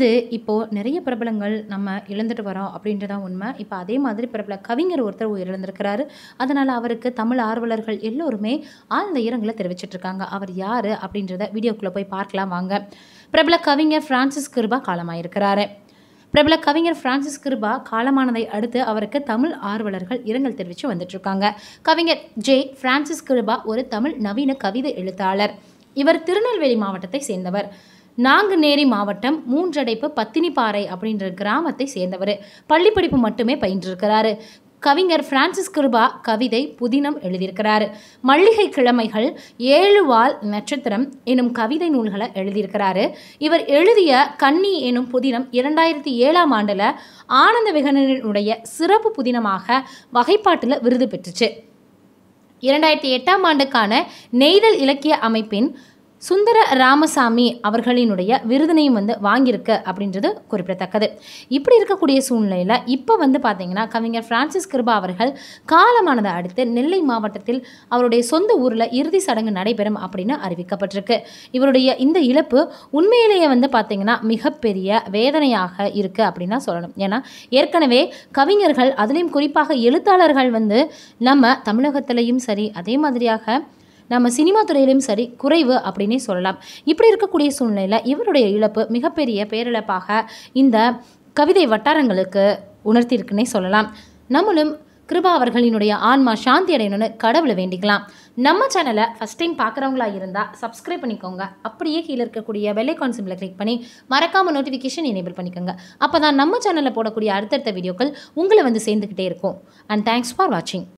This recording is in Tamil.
தொடர்ந்து இப்போது நிறைய பிரபலங்கள் நம்ம இழந்துட்டு வரோம் அப்படின்றதான் உண்மை இப்போ அதே மாதிரி பிரபல கவிஞர் ஒருத்தர் உயிரிழந்திருக்கிறாரு அதனால் அவருக்கு தமிழ் ஆர்வலர்கள் எல்லோருமே ஆழ்ந்த இரங்கலை தெரிவிச்சிட்டு இருக்காங்க அவர் யார் அப்படின்றத வீடியோக்குள்ளே போய் பார்க்கலாம் வாங்க பிரபல கவிஞர் பிரான்சிஸ் கிருபா காலமாயிருக்கிறாரு பிரபல கவிஞர் பிரான்சிஸ் கிருபா காலமானதை அடுத்து அவருக்கு தமிழ் ஆர்வலர்கள் இரங்கல் தெரிவித்து வந்துட்டு இருக்காங்க கவிஞர் ஜே பிரான்சிஸ் கிருபா ஒரு தமிழ் நவீன கவிதை எழுத்தாளர் இவர் திருநெல்வேலி மாவட்டத்தை சேர்ந்தவர் நாங்குநேரி மாவட்டம் மூன்றடைப்பு பத்தினிப்பாறை அப்படின்ற கிராமத்தை சேர்ந்தவர் பள்ளிப்படிப்பு மட்டுமே பயின்றிருக்கிறாரு கவிஞர் பிரான்சிஸ் கிருபா கவிதை புதினம் எழுதியிருக்கிறார் மல்லிகை கிழமைகள் ஏழு வால் நட்சத்திரம் எனும் கவிதை நூல்களை எழுதியிருக்கிறாரு இவர் எழுதிய கன்னி எனும் புதினம் இரண்டாயிரத்தி ஏழாம் ஆண்டில் ஆனந்த விகடனுடைய சிறப்பு புதினமாக வகைப்பாட்டில் விருது பெற்றுச்சு இரண்டாயிரத்தி எட்டாம் ஆண்டுக்கான நெய்தல் இலக்கிய அமைப்பின் சுந்தர ராமசாமி அவர்களினுடைய விருதினையும் வந்து வாங்கியிருக்கு அப்படின்றது குறிப்பிடத்தக்கது இப்படி இருக்கக்கூடிய சூழ்நிலையில் இப்போ வந்து பார்த்தீங்கன்னா கவிஞர் பிரான்சிஸ் கிருபா அவர்கள் காலமானதை அடுத்து நெல்லை மாவட்டத்தில் அவருடைய சொந்த ஊரில் இறுதி சடங்கு நடைபெறும் அப்படின்னு அறிவிக்கப்பட்டிருக்கு இவருடைய இந்த இழப்பு உண்மையிலேயே வந்து பார்த்தீங்கன்னா மிகப்பெரிய வேதனையாக இருக்குது அப்படின்னு தான் சொல்லணும் ஏன்னா ஏற்கனவே கவிஞர்கள் அதுலேயும் குறிப்பாக எழுத்தாளர்கள் வந்து நம்ம தமிழகத்திலையும் சரி அதே மாதிரியாக நம்ம சினிமா துறையிலையும் சரி குறைவு அப்படின்னே சொல்லலாம் இப்படி இருக்கக்கூடிய சூழ்நிலையில் இவருடைய இழப்பு மிகப்பெரிய பேரிழப்பாக இந்த கவிதை வட்டாரங்களுக்கு உணர்த்தியிருக்குன்னே சொல்லலாம் நம்மளும் கிருபா அவர்களினுடைய ஆன்மா சாந்தி அடையணும்னு கடவுளை வேண்டிக்கலாம் நம்ம சேனலை ஃபஸ்ட் டைம் பார்க்குறவங்களா இருந்தால் சப்ஸ்கிரைப் பண்ணிக்கோங்க அப்படியே கீழே இருக்கக்கூடிய பெல்லைக்கான் சிம்பிளை கிளிக் பண்ணி மறக்காமல் நோட்டிஃபிகேஷன் எனேபிள் பண்ணிக்கோங்க அப்போ தான் நம்ம சேனலில் போடக்கூடிய அடுத்தடுத்த வீடியோக்கள் உங்களை வந்து சேர்ந்துக்கிட்டே இருக்கும் அண்ட் தேங்க்ஸ் ஃபார் வாட்சிங்